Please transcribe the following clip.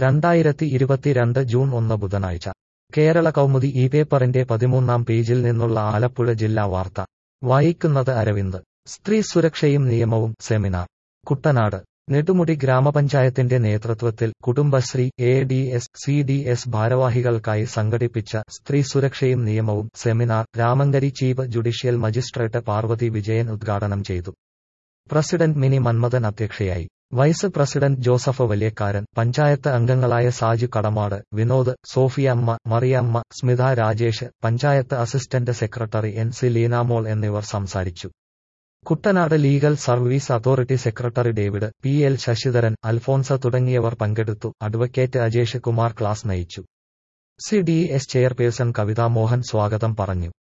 രണ്ടായിരത്തി ഇരുപത്തിരണ്ട് ജൂൺ ഒന്ന് ബുധനാഴ്ച കേരള കൗമുദി ഈ പേപ്പറിന്റെ പതിമൂന്നാം പേജിൽ നിന്നുള്ള ആലപ്പുഴ ജില്ലാ വാർത്ത വായിക്കുന്നത് അരവിന്ദ് സ്ത്രീ സുരക്ഷയും നിയമവും സെമിനാർ കുട്ടനാട് നെടുമുടി ഗ്രാമപഞ്ചായത്തിന്റെ നേതൃത്വത്തിൽ Kudumbashree A D S C D S ഭാരവാഹികൾക്കായി സംഘടിപ്പിച്ച സ്ത്രീ സുരക്ഷയും നിയമവും seminar Ramankary chief judicial magistrate Parvathy Vijayan ഉദ്ഘാടനം ചെയ്തു പ്രസിഡന്റ് മിനി മന്മഥൻ അധ്യക്ഷയായി vice president Joseph Valiyakkaran panchayat അംഗങ്ങളായ Saju Kadamad Vinod Sofiyamma Mariyamma Smitha Rajesh panchayat assistant secretary N C Leenamol എന്നിവർ സംസാരിച്ചു Kuttanad legal service authority secretary David P L Sasidharan Alphonsa തുടങ്ങിയവർ പങ്കെടുത്തു അഡ്വക്കേറ്റ് അജേഷ് കുമാർ ക്ലാസ് നയിച്ചു C D S chairperson Kavitha Mohan സ്വാഗതം പറഞ്ഞു